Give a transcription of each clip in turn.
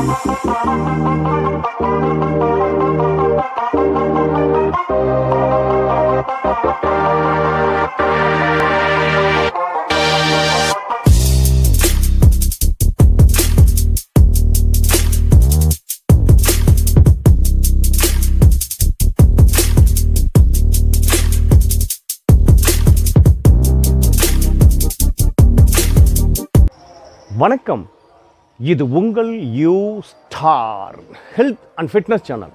வணக்கம் இது உங்கள் U star health and fitness channel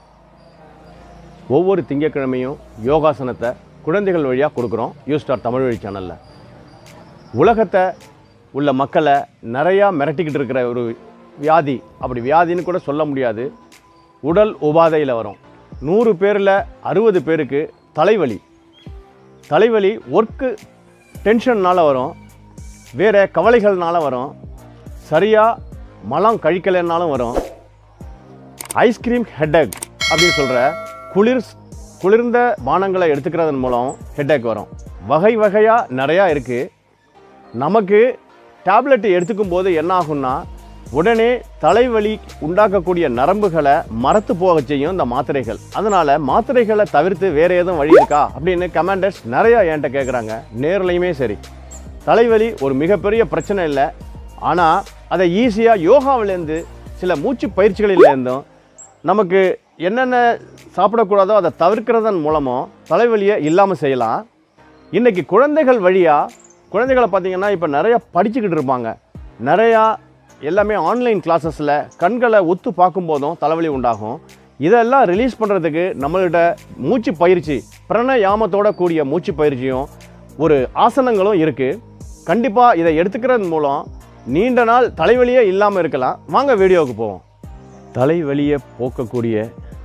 ஒவ்வொரு திங்கட்கிழமையும் யோகாசனத்தை குழந்தைகள் வழியாக கொடுக்குறோம் யூ ஸ்டார் தமிழ் வழி சேனலில் உலகத்தை உள்ள மக்களை நிறையா மிரட்டிக்கிட்டு இருக்கிற ஒரு வியாதி அப்படி வியாதின்னு கூட சொல்ல முடியாது உடல் உபாதையில் வரும் நூறு பேரில் அறுபது பேருக்கு தலைவலி தலைவலி ஒர்க்கு டென்ஷன்னால் வரும் வேறு கவலைகள்னால வரும் சரியாக மலம் கழிக்கலைன்னாலும் வரும் ஐஸ்கிரீம் ஹெட்டேக் அப்படின்னு சொல்கிற குளிர் குளிர்ந்த பானங்களை எடுத்துக்கிறதன் மூலம் ஹெட்டேக் வரும் வகை வகையாக நிறையா இருக்குது நமக்கு டேப்லெட் எடுத்துக்கும் போது என்ன ஆகும்னா உடனே தலைவலி உண்டாக்கக்கூடிய நரம்புகளை மரத்து போக செய்யும் இந்த மாத்திரைகள் அதனால் மாத்திரைகளை தவிர்த்து வேறு எதுவும் வழி இருக்கா அப்படின்னு கமாண்டர்ஸ் நிறையா என்கிட்ட கேட்குறாங்க நேர்லையுமே சரி தலைவலி ஒரு மிகப்பெரிய பிரச்சனை இல்லை ஆனால் அதை ஈஸியாக யோகாவிலேருந்து சில மூச்சு பயிற்சிகளிலேருந்தும் நமக்கு என்னென்ன சாப்பிடக்கூடாதோ அதை தவிர்க்கிறதன் மூலமும் தலைவலியை இல்லாமல் செய்யலாம் இன்றைக்கி குழந்தைகள் வழியாக குழந்தைகளை பார்த்தீங்கன்னா இப்போ நிறையா படிச்சுக்கிட்டு இருப்பாங்க நிறையா எல்லாமே ஆன்லைன் கிளாஸஸில் கண்களை ஒத்து பார்க்கும்போதும் தலைவலி உண்டாகும் இதெல்லாம் ரிலீஸ் பண்ணுறதுக்கு நம்மள்கிட்ட மூச்சு பயிற்சி பிரணயாமத்தோட கூடிய மூச்சு பயிற்சியும் ஒரு ஆசனங்களும் இருக்குது கண்டிப்பாக இதை எடுத்துக்கிறது மூலம் நீண்ட நாள் தலைவலியே இல்லாமல் இருக்கலாம் வாங்க வீடியோவுக்கு போவோம் தலைவலியை போக்கக்கூடிய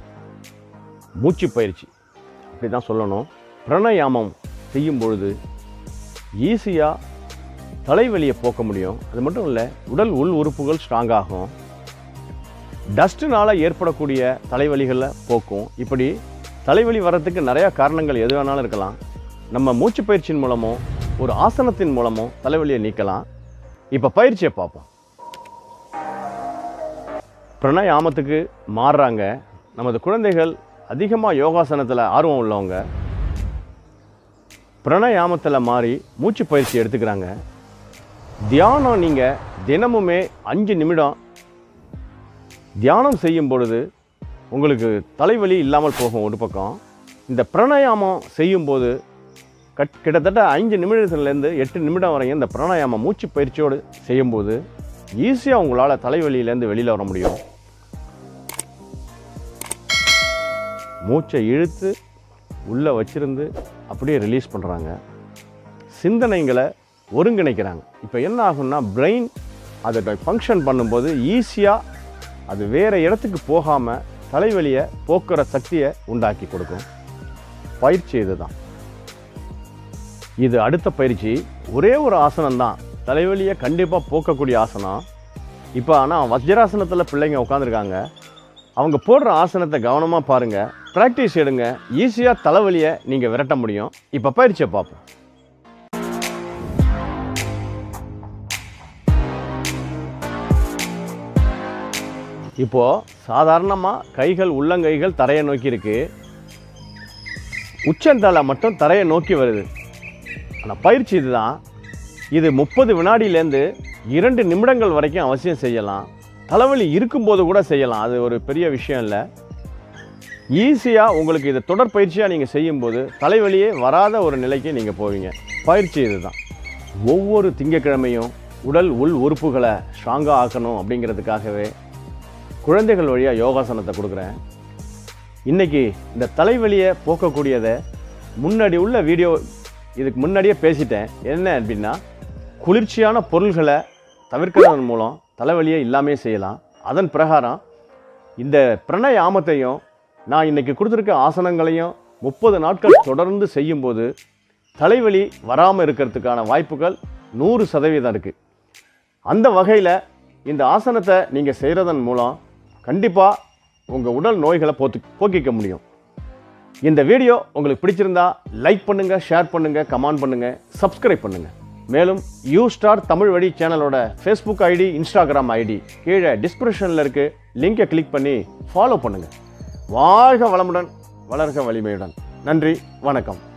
மூச்சு பயிற்சி அப்படி தான் சொல்லணும் பிரணயாமம் செய்யும் பொழுது ஈஸியாக தலைவலியை போக்க முடியும் அது மட்டும் இல்லை உடல் உள் உறுப்புகள் ஸ்ட்ராங் ஆகும் டஸ்ட்டுனால் ஏற்படக்கூடிய தலைவலிகளை போக்கும் இப்படி தலைவலி வர்றதுக்கு நிறையா காரணங்கள் எது வேணாலும் இருக்கலாம் நம்ம மூச்சு பயிற்சியின் மூலமோ ஒரு ஆசனத்தின் மூலமோ தலைவலியை நீக்கலாம் இப்போ பயிற்சியை பார்ப்போம் பிரணயாமத்துக்கு மாறுறாங்க நமது குழந்தைகள் அதிகமாக யோகாசனத்தில் ஆர்வம் உள்ளவங்க பிரணயாமத்தில் மாறி மூச்சு பயிற்சி எடுத்துக்கிறாங்க தியானம் நீங்கள் தினமுமே அஞ்சு நிமிடம் தியானம் செய்யும் பொழுது உங்களுக்கு தலைவலி இல்லாமல் போகும் ஒரு பக்கம் இந்த பிரணயாமம் செய்யும்போது கட் கிட்டத்தட்ட அஞ்சு நிமிடத்துலேருந்து எட்டு நிமிடம் வரையும் இந்த பிராணாயாமம் மூச்சு பயிற்சியோடு செய்யும்போது ஈஸியாக உங்களால் தலைவலியிலேருந்து வெளியில் வர முடியும் மூச்சை இழுத்து உள்ளே வச்சிருந்து அப்படியே ரிலீஸ் பண்ணுறாங்க சிந்தனைகளை ஒருங்கிணைக்கிறாங்க இப்போ என்ன ஆகும்னா பிரெயின் அதை ஃபங்க்ஷன் பண்ணும்போது ஈஸியாக அது வேறு இடத்துக்கு போகாமல் தலைவலியை போக்குற சக்தியை உண்டாக்கி கொடுக்கும் பயிற்சி இதுதான் இது அடுத்த பயிற்சி ஒரே ஒரு ஆசனம் தான் தலைவலியை கண்டிப்பாக போக்கக்கூடிய ஆசனம் இப்போ ஆனால் வஜ்ராசனத்தில் பிள்ளைங்க உட்காந்துருக்காங்க அவங்க போடுற ஆசனத்தை கவனமாக பாருங்கள் ப்ராக்டிஸ் எடுங்க ஈஸியாக தலைவலியை நீங்கள் விரட்ட முடியும் இப்போ பயிற்சியை பார்ப்போம் இப்போது சாதாரணமாக கைகள் உள்ளங்கைகள் தரையை நோக்கி இருக்கு உச்சந்தலை மட்டும் தரையை நோக்கி வருது ஆனால் பயிற்சி இதுதான் இது முப்பது வினாடியிலேருந்து இரண்டு நிமிடங்கள் வரைக்கும் அவசியம் செய்யலாம் தலைவலி இருக்கும்போது கூட செய்யலாம் அது ஒரு பெரிய விஷயம் இல்லை ஈஸியாக உங்களுக்கு இதை தொடர் பயிற்சியாக நீங்கள் செய்யும்போது தலைவலியே வராத ஒரு நிலைக்கு நீங்கள் போவீங்க பயிற்சி இதுதான் ஒவ்வொரு திங்கக்கிழமையும் உடல் உள் உறுப்புகளை ஸ்ட்ராங்காக ஆக்கணும் அப்படிங்கிறதுக்காகவே குழந்தைகள் வழியாக யோகாசனத்தை கொடுக்குறேன் இன்றைக்கி இந்த தலைவலியை போக்கக்கூடியதை முன்னாடி உள்ள வீடியோ இதுக்கு முன்னாடியே பேசிட்டேன் என்ன அப்படின்னா குளிர்ச்சியான பொருள்களை தவிர்க்கிறதன் மூலம் தலைவலியை இல்லாமே செய்யலாம் அதன் பிரகாரம் இந்த பிரணயாமத்தையும் நான் இன்னைக்கு கொடுத்துருக்க ஆசனங்களையும் முப்பது நாட்கள் தொடர்ந்து செய்யும்போது தலைவலி வராமல் இருக்கிறதுக்கான வாய்ப்புகள் நூறு சதவீதம் இருக்குது அந்த வகையில் இந்த ஆசனத்தை நீங்கள் செய்கிறதன் மூலம் கண்டிப்பாக உங்கள் உடல் நோய்களை போத்து போக்கிக்க முடியும் இந்த வீடியோ உங்களுக்கு பிடிச்சிருந்தா லைக் பண்ணுங்கள் ஷேர் பண்ணுங்கள் கமெண்ட் பண்ணுங்கள் சப்ஸ்கிரைப் பண்ணுங்கள் மேலும் யூ ஸ்டார் தமிழ் வழி சேனலோட ஃபேஸ்புக் ஐடி இன்ஸ்டாகிராம் ஐடி கீழே டிஸ்கிரிப்ஷனில் இருக்கு லிங்கை கிளிக் பண்ணி ஃபாலோ பண்ணுங்கள் வாழ்க வளமுடன் வளர்க வலிமையுடன் நன்றி வணக்கம்